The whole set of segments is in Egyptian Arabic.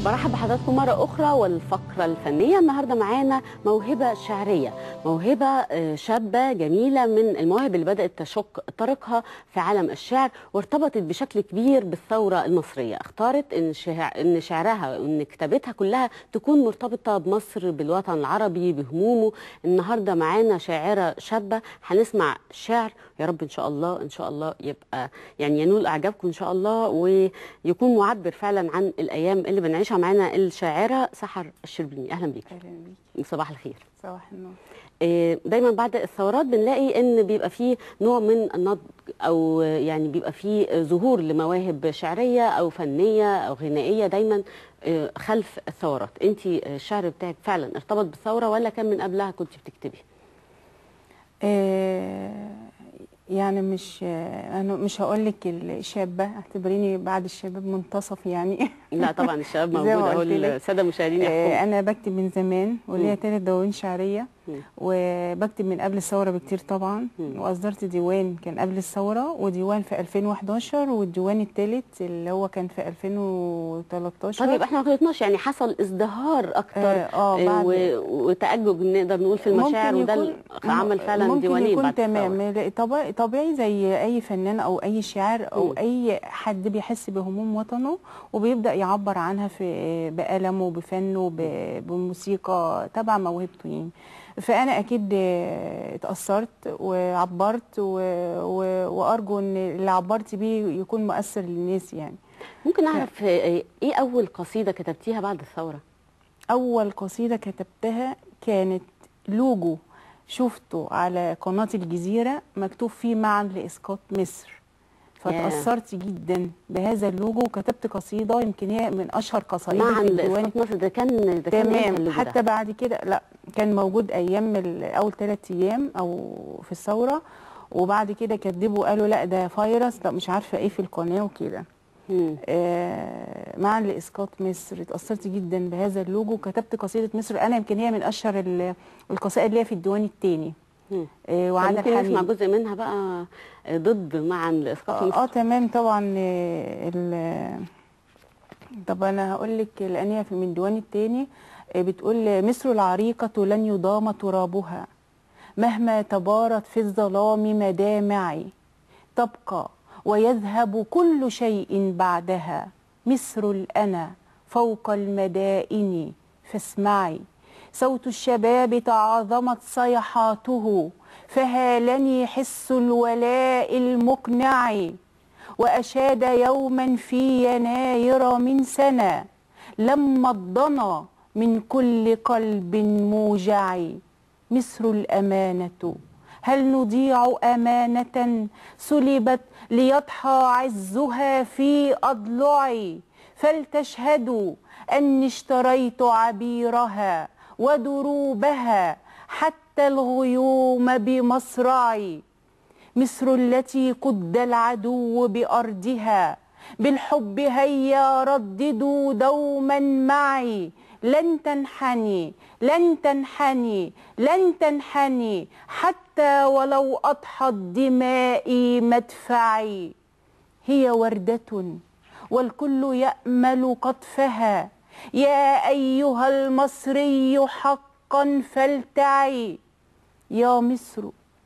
برحب بحضراتكم مرة أخرى والفقرة الفنية النهاردة معانا موهبة شعرية موهبة آه، شابة جميلة من المواهب اللي بدأت تشق طريقها في عالم الشعر وارتبطت بشكل كبير بالثورة المصرية اختارت إن, شعر إن شعرها وإن كتابتها كلها تكون مرتبطة بمصر بالوطن العربي بهمومه النهاردة معانا شاعرة شابة هنسمع شعر يا رب إن شاء الله إن شاء الله يبقى يعني ينول إعجابكم إن شاء الله ويكون معبر فعلا عن الأيام اللي بنعيشها معانا الشاعرة سحر الشربيني أهلا بيك اهلا بيك صباح الخير صباح النور آه، دايما بعد الثورات بنلاقي ان بيبقى فيه نوع من النضج او يعني بيبقى فيه ظهور لمواهب شعريه او فنيه او غنائيه دايما آه، خلف الثورات انت الشعر بتاعك فعلا ارتبط بالثوره ولا كان من قبلها كنت بتكتبي آه يعني مش آه انا مش هقول لك الشابه اعتبريني بعد الشباب منتصف يعني لا طبعا الشباب زي ما موجود اهو قلت لك. الساده المشاهدين آه يحكموا انا بكتب من زمان وليا مم. ثلاث دواوين شعريه مم. وبكتب من قبل الثوره بكتير طبعا مم. واصدرت ديوان كان قبل الثوره وديوان في 2011 والديوان الثالث اللي هو كان في 2013 طيب يبقى احنا ما غلطناش يعني حصل ازدهار اكتر اه آه، آه، بعد و- وتأجج نقدر نقول في المشاعر ممكن وده يكون- ال- عمل فعلا ممكن ديوانين يكون بعد الثورة. تمام لا، طبيعي طبيعي زي اي فنان او اي شاعر او مم. اي حد بيحس بهموم وطنه وبيبدا يعبر عنها في بقلمه بفنه ب- بموسيقى تبع موهبته يعني فانا اكيد آه، اتاثرت وعبرت و... و... وارجو ان اللي عبرت بيه يكون مؤثر للناس يعني ممكن اعرف آه، ايه اول قصيده كتبتيها بعد الثوره اول قصيده كتبتها كانت لوجو شفته على قناه الجزيره مكتوب فيه معا لاسقاط مصر فتاثرت جدا بهذا اللوجو وكتبت قصيده يمكن هي من اشهر قصائدي معا في الديوان لاسقاط مصر ده كان ده كان إمتى تمام اللوجو ده؟ حتى بعد كده لا كان موجود ايام ال- اول ثلاث ايام او في الثوره وبعد كده كذبوا قالوا لا ده فيروس لا مش عارفه ايه في القناه وكده مم. آه، معا لاسقاط مصر اتاثرت جدا بهذا اللوجو وكتبت قصيده مصر انا يمكن هي من اشهر ال- القصائد اللي هي في الديوان الثاني مم. آه طب وعاد ممكن نسمع الحميد جزء منها بقى آه، ضد معا لاسقاط اه مصر آه، تمام طبعا آه، ال- طب انا هقول لك لان هي في من الديوان الثاني بتقول مصر العريقه لن يضام ترابها مهما تبارت في الظلام مدامعي تبقى ويذهب كل شيء بعدها مصر الأنا فوق المدائن فاسمعي صوت الشباب تعاظمت صيحاته فهالني حس الولاء المقنع وأشاد يوما في يناير من سنة لما الضنا من كل قلب موجع مصر الأمانة هل نضيع أمانة سلبت ليضحى عزها في أضلعي فلتشهدوا أني اشتريت عبيرها ودروبها حتى الغيوم بمصرعي مصر التي قد العدو بأرضها بالحب هيا رددوا دوما معي لن تنحني لن تنحني لن تنحني حتى ولو أضحت دمائي مدفعي هي وردة والكل يأمل قطفها يا أيها المصري حقا فلتعي يا مصر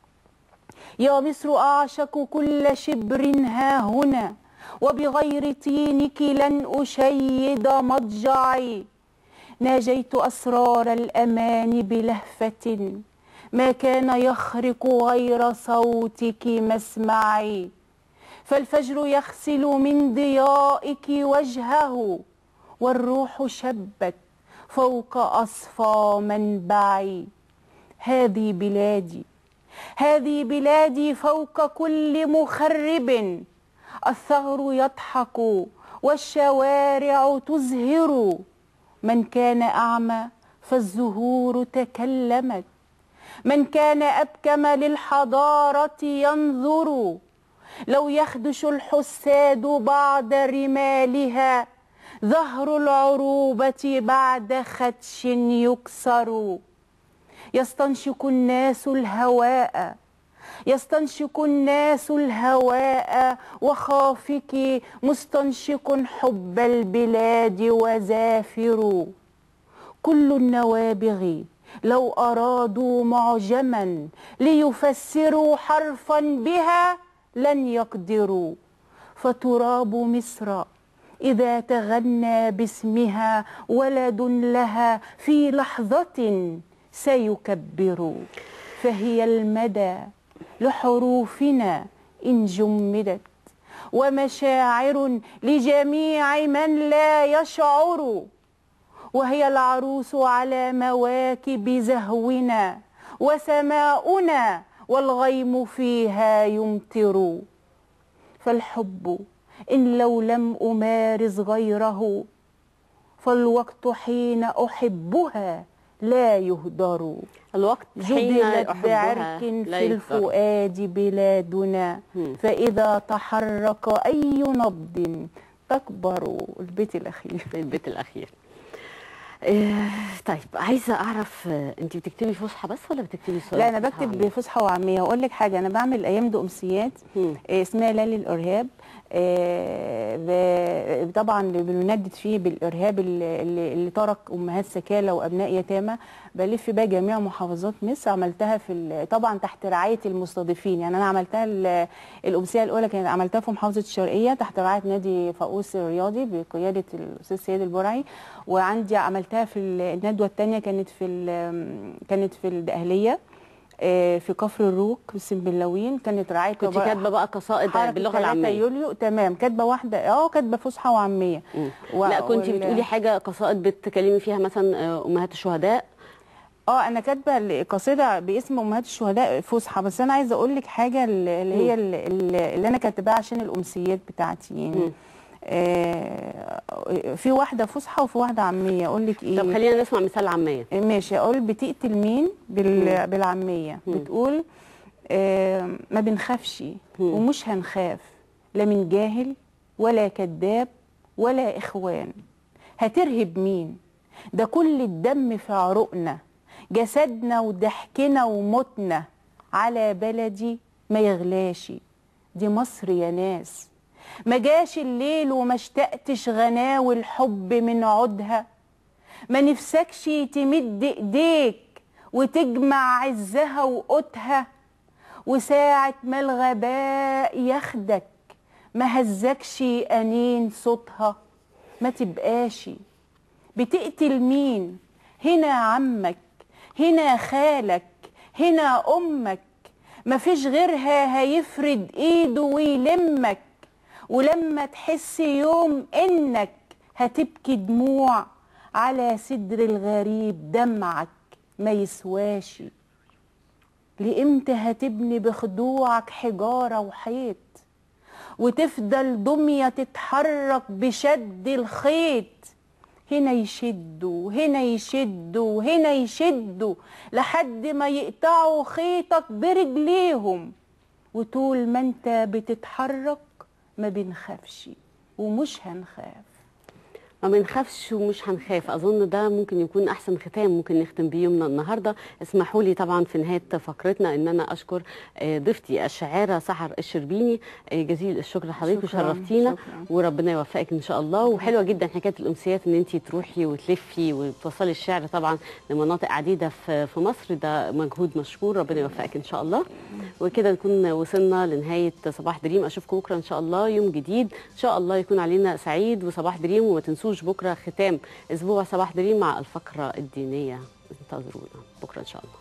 يا مصر أعشق كل شبر ها هنا وبغير طينك لن أشيد مضجعي ناجيت أسرار الأمان بلهفة ما كان يخرق غير صوتك مسمعي فالفجر يغسل من ضيائك وجهه والروح شبت فوق أصفى منبعي هذه بلادي هذه بلادي فوق كل مخرب الثغر يضحك والشوارع تزهر من كان أعمى فالزهور تكلمت من كان أبكم للحضارة ينظر لو يخدش الحساد بعد رمالها ظهر العروبة بعد خدش يكسر يستنشق الناس الهواء يستنشق الناس الهواء وخافك مستنشق حب البلاد وزافر كل النوابغ لو أرادوا معجما ليفسروا حرفا بها لن يقدروا فتراب مصر إذا تغنى باسمها ولد لها في لحظة سيكبر فهي المدى لحروفنا إن جمدت ومشاعر لجميع من لا يشعر وهي العروس على مواكب زهونا وسماؤنا والغيم فيها يمطر فالحب إن لو لم أمارس غيره فالوقت حين أحبها لا يهدر الوقت حين جدلت أحبها بعرق لا في يقدر. الفؤاد بلادنا مم. فإذا تحرك أي نبض تكبر البيت الأخير البيت الأخير آه، طيب عايزة أعرف آه، أنت بتكتبي فصحى بس ولا بتكتبي صور لا أنا فصحى بكتب عامة؟ بفصحى وعامية وأقول لك حاجة أنا بعمل أيام دي أمسيات مم. آه، اسمها ليالي الإرهاب آه، ب- طبعا بنندد فيه بالإرهاب اللي, اللي اللي ترك أمهات سكالة وأبناء يتامى بلف بقى جميع محافظات مصر عملتها في ال- طبعا تحت رعاية المستضيفين يعني أنا عملتها ال- الأمسية الأولى كانت عملتها في محافظة الشرقية تحت رعاية نادي فاقوس الرياضي بقيادة الأستاذ سيد البرعي وعندي عملتها في ال- الندوة الثانية كانت في ال- كانت في الدقهلية آه، في كفر الروك بالسنبلاوين كانت رعاية كنت بقى- كاتبة بقى قصائد حركة باللغة 3 العامية يوليو تمام كاتبه واحده اه كاتبه فصحى وعاميه مم. و- لا كنت وال- بتقولي حاجة قصائد بتكلمي فيها مثلا آه، أمهات الشهداء اه انا كاتبه القصيده باسم امهات الشهداء فصحى بس انا عايزه اقول لك حاجه اللي هي اللي, اللي انا كاتباها عشان الامسيات بتاعتي مم. يعني آه في واحده فصحى وفي واحده عاميه اقول لك ايه طب خلينا نسمع مثال عامية ماشي اقول بتقتل مين بال... بالعاميه مم. بتقول آه ما بنخافش ومش هنخاف لا من جاهل ولا كذاب ولا اخوان هترهب مين ده كل الدم في عروقنا جسدنا وضحكنا وموتنا على بلدي ما يغلاش دي مصر يا ناس ما جاش الليل وما اشتقتش غناوي الحب من عودها ما نفسكش تمد ايديك وتجمع عزها وقوتها وساعة ما الغباء ياخدك ما هزكش أنين صوتها ما تبقاش بتقتل مين هنا عمك هنا خالك هنا أمك مفيش غيرها هيفرد ايده ويلمك ولما تحس يوم انك هتبكي دموع على صدر الغريب دمعك ما يسواش لإمتى هتبني بخضوعك حجارة وحيط وتفضل دمية تتحرك بشد الخيط هنا يشدوا هنا يشدوا هنا يشدوا لحد ما يقطعوا خيطك برجليهم وطول ما انت بتتحرك ما بنخافش ومش هنخاف ما بنخافش ومش هنخاف اظن ده ممكن يكون احسن ختام ممكن نختم بيه يومنا النهارده اسمحوا لي طبعا في نهايه فقرتنا ان انا اشكر آه، ضيفتي الشاعره سحر الشربيني آه، جزيل الشكر لحضرتك شكراً، وشرفتينا شكراً. وربنا يوفقك ان شاء الله وحلوه جدا حكايه الامسيات ان انت تروحي وتلفي وتوصلي الشعر طبعا لمناطق عديده في في مصر ده مجهود مشكور ربنا يوفقك ان شاء الله وكده نكون وصلنا لنهايه صباح دريم اشوفكم بكره ان شاء الله يوم جديد ان شاء الله يكون علينا سعيد وصباح دريم وما تنسوش بكره ختام اسبوع صباح دريم مع الفقره الدينيه انتظرونا بكره ان شاء الله